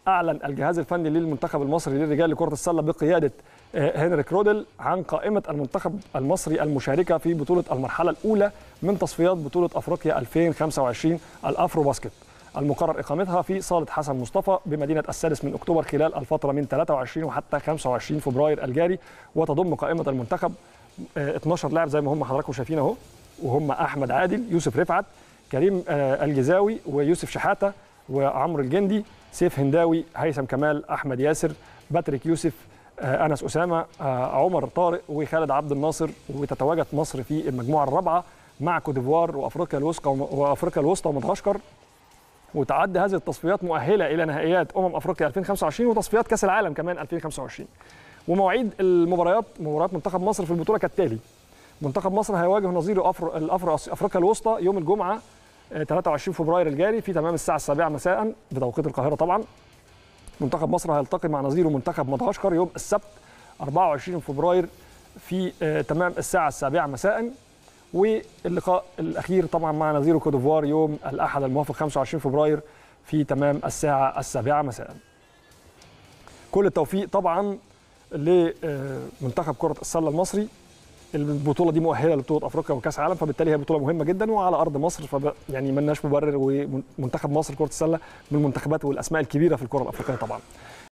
اعلن الجهاز الفني للمنتخب المصري للرجال لكره السله بقياده هنريك رودل عن قائمه المنتخب المصري المشاركه في بطوله المرحله الاولى من تصفيات بطوله افريقيا 2025 الافرو باسكت المقرر اقامتها في صاله حسن مصطفى بمدينه السادس من اكتوبر خلال الفتره من 23 وحتى 25 فبراير الجاري وتضم قائمه المنتخب 12 لاعب زي ما هم حضراتكم شايفين اهو وهم احمد عادل يوسف رفعت كريم الجزاوي ويوسف شحاته وعمرو الجندي سيف هنداوي هيثم كمال احمد ياسر باتريك يوسف انس اسامه عمر طارق وخالد عبد الناصر وتتواجد مصر في المجموعه الرابعه مع كوديفوار وافريقيا الوسطى وافريقيا الوسطى ومدغشقر وتعد هذه التصفيات مؤهله الى نهائيات امم افريقيا 2025 وتصفيات كاس العالم كمان 2025 ومواعيد المباريات مباريات منتخب مصر في البطوله كالتالي منتخب مصر هيواجه نظيره أفر... الأفر... افريقيا الوسطى يوم الجمعه 23 فبراير الجاري في تمام الساعه السابعة مساء بتوقيت القاهره طبعا منتخب مصر هيلتقي مع نظيره منتخب مدغشقر يوم السبت 24 فبراير في تمام الساعه السابعة مساء واللقاء الاخير طبعا مع نظيره كوديفوار يوم الاحد الموافق 25 فبراير في تمام الساعه السابعة مساء كل التوفيق طبعا لمنتخب كره السله المصري البطوله دي مؤهله لبطوله افريقيا وكاس عالم فبالتالي هي بطوله مهمه جدا وعلى ارض مصر فب يعني ملناش مبرر ومنتخب مصر كره السله من المنتخبات والاسماء الكبيره في الكره الافريقيه طبعا